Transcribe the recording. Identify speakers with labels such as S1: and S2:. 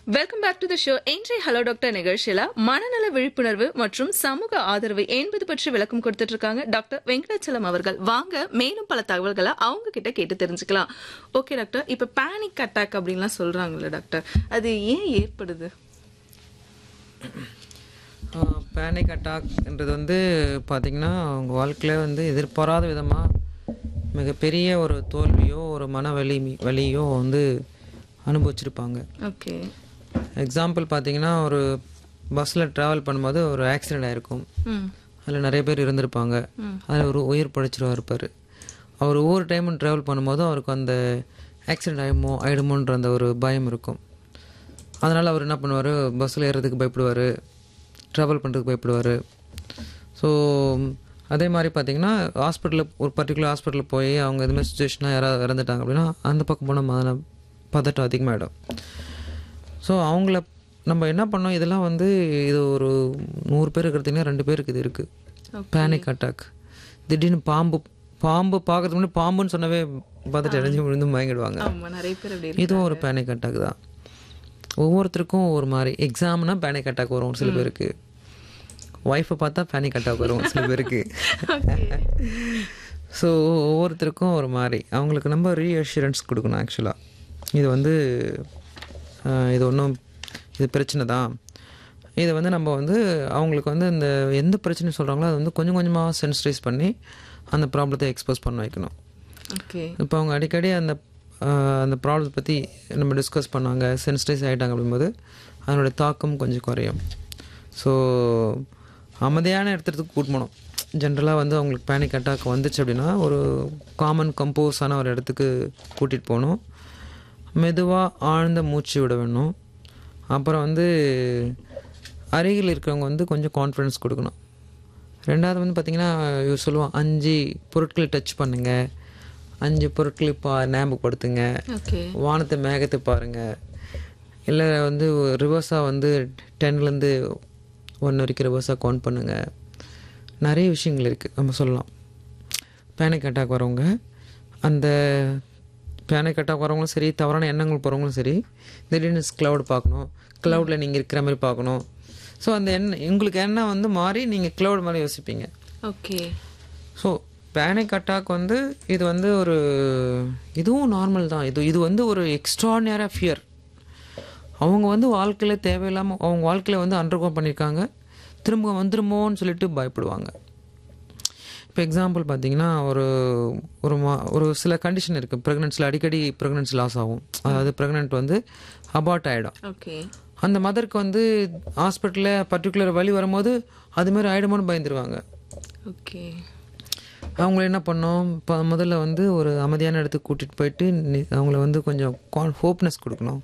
S1: welcome back to the show இன்றைய hello doctor நிகழ்ச்சியில மனநல விழிப்புணர்வு மற்றும் சமூக ஆதரவு என்பது பற்றி விளக்கம் கொடுத்துட்டு இருக்காங்க டாக்டர் வெங்கடாச்சலம் அவர்கள் வாங்க மேலும் பல தகவல்களை அவங்க கிட்ட கேட்டு தெரிஞ்சுக்கலாம் ஓகே டாக்டர் இப்ப பேனிக் அட்டாக் அப்படின்லாம் சொல்றாங்கல்ல டாக்டர் அது ஏன் ஏற்படுது
S2: பேனிக் அட்டாக்ன்றது வந்து பார்த்திங்கன்னா அவங்க வாழ்க்கையில் வந்து எதிர்பாராத விதமாக மிகப்பெரிய ஒரு தோல்வியோ ஒரு மன வலி வலியோ வந்து அனுபவிச்சிருப்பாங்க
S1: ஓகே
S2: எக்ஸாம்பிள் பார்த்தீங்கன்னா ஒரு பஸ்ஸில் ட்ராவல் பண்ணும்போது ஒரு ஆக்சிடெண்ட் ஆகிருக்கும்
S1: ம்
S2: அதில் நிறைய பேர் இருந்திருப்பாங்க அதில் ஒரு உயிர் படைச்சிருவா இருப்பார் அவர் ஒவ்வொரு டைமும் ட்ராவல் பண்ணும்போது அவருக்கு அந்த ஆக்சிடெண்ட் ஆகிடுமோ ஆகிடுமோன்ற அந்த ஒரு பயம் இருக்கும் அதனால் அவர் என்ன பண்ணுவார் பஸ்ஸில் ஏறுறதுக்கு பயப்படுவார் ட்ராவல் பண்ணுறதுக்கு பயப்படுவார் ஸோ அதே மாதிரி பார்த்தீங்கன்னா ஹாஸ்பிட்டலில் ஒரு பர்டிகுலர் ஹாஸ்பிட்டலில் போய் அவங்க எதுவுமே சுச்சுவேஷனாக யாராவது இறந்துட்டாங்க அப்படின்னா அந்த பக்கம் போனால் மன பதட்டம் அதிகமாகிடும் ஸோ அவங்கள நம்ம என்ன பண்ணோம் இதெல்லாம் வந்து இது ஒரு நூறு பேர் இருக்கிறதுனா ரெண்டு பேருக்கு இது இருக்குது பேனிக் அட்டாக் திடீர்னு பாம்பு பாம்பு பார்க்கறதுக்கு முன்னாடி பாம்புன்னு சொன்னவே பார்த்துட்டு அடைஞ்சு விழுந்து மயங்கிடுவாங்க
S1: ஆமா நிறைய பேர் அப்படி இருக்கு
S2: இதுவும் ஒரு பேனிக் அட்டாக் தான் ஒவ்வொருத்தருக்கும் ஒரு மாதிரி எக்ஸாம்னா பேனிக் அட்டாக் வரும் சில பேருக்கு ஒய்ஃபை பார்த்தா பேனிக் அட்டாக் வரும் சில பேருக்கு ஸோ ஒவ்வொருத்தருக்கும் ஒரு மாதிரி அவங்களுக்கு நம்ம ரீஅஷூரன்ஸ் கொடுக்கணும் ஆக்சுவலாக இது வந்து ஆஹ், இது ஒன்றும் இது பிரச்சனை தான் இதை வந்து நம்ம வந்து அவங்களுக்கு வந்து இந்த எந்த பிரச்சனை சொல்கிறாங்களோ அதை வந்து கொஞ்சம் கொஞ்சமாக சென்சிடைஸ் பண்ணி அந்த ப்ராப்ளத்தை எக்ஸ்போஸ் பண்ண வைக்கணும்
S1: ஓகே
S2: இப்போ அவங்க அடிக்கடி அந்த ஆஹ், அந்த ப்ராப்ளத்தை பற்றி நம்ம டிஸ்கஸ் பண்ணாங்க சென்சிடைஸ் ஆகிட்டாங்க அப்படிங்கும்போது அதனுடைய தாக்கம் கொஞ்சம் குறையும் ஸோ அமைதியான இடத்துக்கு கூட்டு போகணும் ஜென்ரலாக வந்து அவங்களுக்கு பேனிக் அட்டாக் வந்துச்சு அப்படின்னா ஒரு காமன் கம்போஸான ஒரு இடத்துக்கு கூட்டிகிட்டு போகணும் மெதுவாக ஆழ்ந்த மூச்சு விட வேணும் அப்புறம் வந்து அருகில் இருக்கிறவங்க வந்து கொஞ்சம் கான்ஃபிடன்ஸ் கொடுக்கணும் ரெண்டாவது வந்து பார்த்திங்கன்னா இவர் சொல்லுவான் அஞ்சு பொருட்களை டச் பண்ணுங்க அஞ்சு பொருட்களை பா ஞாபகப்படுத்துங்க
S1: ஓகே
S2: வானத்தை மேகத்தை பாருங்க இல்லை வந்து ரிவர்ஸாக வந்து டென்லேருந்து ஒன் வரைக்கும் ரிவர்ஸாக கவுண்ட் பண்ணுங்க நிறைய விஷயங்கள் இருக்குது நம்ம சொல்லலாம் பேனிக் அட்டாக் வரவங்க அந்த பேனிக் அட்டாக் வரவங்களும் சரி தவறான எண்ணங்கள் போகிறவங்களும் சரி திடீர்னு க்ளவுட் பார்க்கணும் க்ளவுடில் நீங்கள் இருக்கிற மாதிரி பார்க்கணும் ஸோ அந்த எண்ணம் உங்களுக்கு எண்ணம் வந்து மாறி நீங்கள் க்ளவுட் மாதிரி யோசிப்பீங்க
S1: ஓகே
S2: ஸோ பேனிக் அட்டாக் வந்து இது வந்து ஒரு இதுவும் நார்மல் தான் இது இது வந்து ஒரு எக்ஸ்ட்ராடினரியாக ஃபியர் அவங்க வந்து வாழ்க்கையில் தேவையில்லாமல் அவங்க வாழ்க்கையில் வந்து அண்டர்கோ பண்ணியிருக்காங்க திரும்ப வந்துருமோன்னு சொல்லிட்டு பயப்படுவாங்க இப்போ எக்ஸாம்பிள் பார்த்தீங்கன்னா ஒரு ஒரு மா ஒரு சில கண்டிஷன் இருக்குது ப்ரெக்னென்சியில் அடிக்கடி ப்ரெக்னென்சி லாஸ் ஆகும் அதாவது ப்ரெக்னென்ட் வந்து அபார்ட் ஆகிடும்
S1: ஓகே
S2: அந்த மதருக்கு வந்து ஹாஸ்பிட்டலில் பர்டிகுலர் வலி வரும்போது அதுமாரி ஆகிடுமோன்னு பயந்துருவாங்க
S1: ஓகே
S2: அவங்கள என்ன பண்ணோம் இப்போ முதல்ல வந்து ஒரு அமைதியான இடத்துக்கு கூட்டிகிட்டு போயிட்டு நி- அவங்கள வந்து கொஞ்சம் கான் ஹோப்னஸ் கொடுக்கணும்